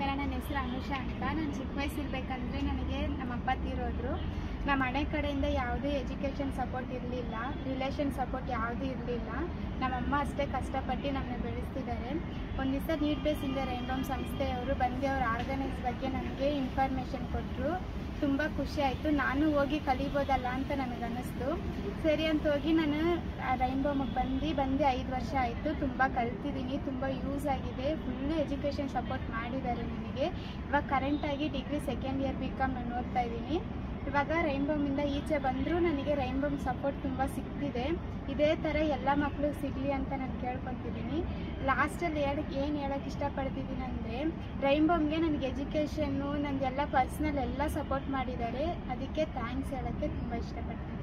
ನಮಸ್ಕಾರ ನನ್ನ ಹೆಸರು ಅನುಷಾ ಅಂತ ನಾನು ಚಿಕ್ಕ ವಯಸ್ಸಿರ್ಬೇಕಂದ್ರೆ ನನಗೆ ನಮ್ಮ ಅಪ್ಪ ತೀರೋದ್ರು ನಮ್ಮ ಮನೆ ಕಡೆಯಿಂದ ಯಾವುದೇ ಎಜುಕೇಷನ್ ಸಪೋರ್ಟ್ ಇರಲಿಲ್ಲ ರಿಲೇಷನ್ ಸಪೋರ್ಟ್ ಯಾವುದೂ ಇರಲಿಲ್ಲ ನಮ್ಮಮ್ಮ ಅಷ್ಟೇ ಕಷ್ಟಪಟ್ಟು ನಮ್ಮನ್ನ ಬೆಳೆಸ್ತಿದ್ದಾರೆ ಒಂದು ದಿವಸ ನೀಟ್ ಬೇಸಿಂದ ರೈನ್ಬಮ್ ಸಂಸ್ಥೆಯವರು ಬಂದು ಅವ್ರ ಆರ್ಗನೈಸ್ ಬಗ್ಗೆ ನನಗೆ ಇನ್ಫಾರ್ಮೇಷನ್ ಕೊಟ್ಟರು ತುಂಬ ಖುಷಿ ಆಯಿತು ನಾನು ಹೋಗಿ ಕಲಿಬೋದಲ್ಲ ಅಂತ ನನಗೆ ಅನ್ನಿಸ್ತು ಸರಿ ಅಂತ ಹೋಗಿ ನಾನು ರೈನ್ಬೋಮಿಗೆ ಬಂದು ಬಂದು ಐದು ವರ್ಷ ಆಯಿತು ತುಂಬ ಕಲ್ತಿದ್ದೀನಿ ತುಂಬ ಯೂಸ್ ಆಗಿದೆ ಫುಲ್ಲು ಎಜುಕೇಷನ್ ಸಪೋರ್ಟ್ ಮಾಡಿದ್ದಾರೆ ನನಗೆ ಇವಾಗ ಕರೆಂಟಾಗಿ degree second year B com ನಾನು ಓದ್ತಾ ಇದ್ದೀನಿ ಇವಾಗ ರೈನ್ಬೋಮಿಂದ ಈಚೆ ಬಂದರೂ ನನಗೆ ರೈನ್ಬೋಮ್ ಸಪೋರ್ಟ್ ತುಂಬ ಸಿಗ್ತಿದೆ ಇದೇ ಥರ ಎಲ್ಲ ಮಕ್ಕಳು ಸಿಗಲಿ ಅಂತ ನಾನು ಕೇಳ್ಕೊತಿದ್ದೀನಿ ಲಾಸ್ಟಲ್ಲಿ ಹೇಳಕ್ಕೆ ಏನು ಹೇಳಕ್ಕೆ ಇಷ್ಟಪಡ್ತಿದ್ದೀನಿ ಅಂದರೆ ರೈನ್ಬೋಮ್ಗೆ ನನಗೆ ಎಜುಕೇಷನ್ನು ನನಗೆಲ್ಲ ಪರ್ಸ್ನಲ್ ಎಲ್ಲ ಸಪೋರ್ಟ್ ಮಾಡಿದ್ದಾರೆ ಅದಕ್ಕೆ ಥ್ಯಾಂಕ್ಸ್ ಹೇಳೋಕ್ಕೆ ತುಂಬ ಇಷ್ಟಪಡ್ತೀನಿ